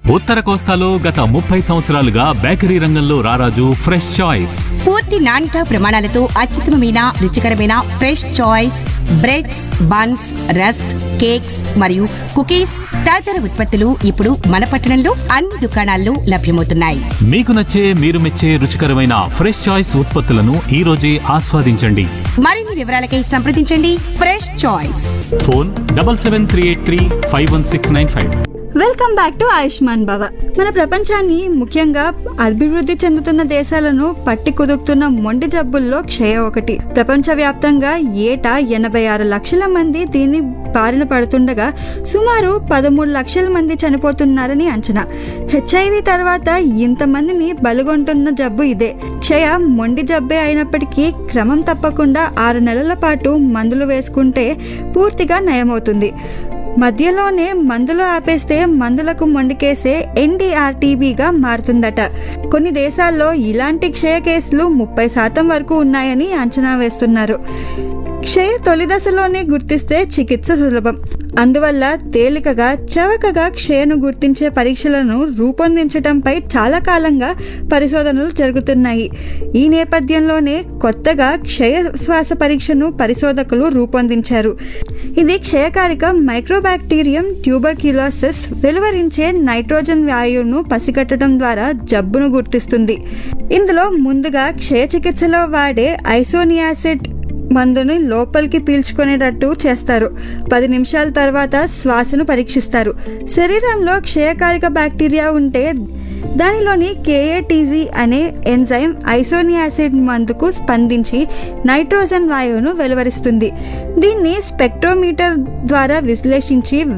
ఉత్తర కోస్తాలో గత ముప్పై సంవత్సరాలుగా బేకరీ రంగంలో రారాజు ఫ్రెష్ చాయిస్ పూర్తి నాణ్యత ప్రమాణాలతో అత్యుత్తమమైన రుచికరమైన fresh choice breads buns rusk cakes మరియు కుకీస్ తదితర ఉత్పత్తులు ఇప్పుడు మన పట్టణంలో అన్ని దుకాణాల్లో లభ్యమవుతున్నాయి మీకు నచ్చే మీరు మెచ్చే రుచికరమైన ఫ్రెష్ చాయిస్ ఉత్పత్తులను ఈ రోజే ఆస్వాదించండి మరిన్ని వివరాలకై సంప్రదించండి fresh choice phone double seven three eight three five one six nine five welcome back to Ayushman Bhava మన ప్రపంచాన్ని ముఖ్యంగా అభివృద్ధి చెందుతున్న దేశాలను పట్టి కుదుపుతున్న మొండి జబ్బుల్లో క్షయ ఒకటి ప్రపంచవ్యాప్తంగా ఏటా ఎనభై ఆరు లక్షల మంది దీన్ని బారిన పడుతుండగా సుమారు పదమూడు లక్షల మంది చనిపోతున్నారని అంచనా హెచ్ఐవి తర్వాత ఇంతమందిని బలుగొంటున్న జబ్బు ఇదే క్షయ మొండి జబ్బే అయినప్పటికీ క్రమం తప్పకుండా ఆరు నెలల పాటు మందులు వేసుకుంటే పూర్తిగా నయమవుతుంది మధ్యలోనే మందులు ఆపేస్తే మందులకు మొండికేసే ఎన్డీఆర్టీబీగా మారుతుందట కొన్ని దేశాల్లో ఇలాంటి క్షయ కేసులు ముప్పై శాతం వరకు ఉన్నాయని అంచనా వేస్తున్నారు క్షయ తొలి దశలోనే గుర్తిస్తే చికిత్స సులభం అందువల్ల తేలికగా చవకగా క్షయను గుర్తించే పరీక్షలను రూపొందించడంపై చాలా కాలంగా పరిశోధనలు జరుగుతున్నాయి ఈ నేపథ్యంలోనే కొత్తగా క్షయ శ్వాస పరీక్షను పరిశోధకులు రూపొందించారు ఇది క్షయకారిక మైక్రోబాక్టీరియం ట్యూబర్క్యులోసిస్ వెలువరించే నైట్రోజన్ వాయువును పసిగట్టడం ద్వారా జబ్బును గుర్తిస్తుంది ఇందులో ముందుగా క్షయ చికిత్సలో వాడే ఐసోనియాసిడ్ మందుని లోపలికి పీల్చుకునేటట్టు చేస్తారు పది నిమిషాల తర్వాత శ్వాసను పరీక్షిస్తారు శరీరంలో క్షయకారిక బ్యాక్టీరియా ఉంటే దానిలోని కేఏటీజీ అనే ఎంజైమ్ ఐసోనియాసిడ్ మందుకు స్పందించి నైట్రోజన్ వాయువును వెలువరిస్తుంది దీన్ని స్పెక్ట్రోమీటర్ ద్వారా విశ్లేషించి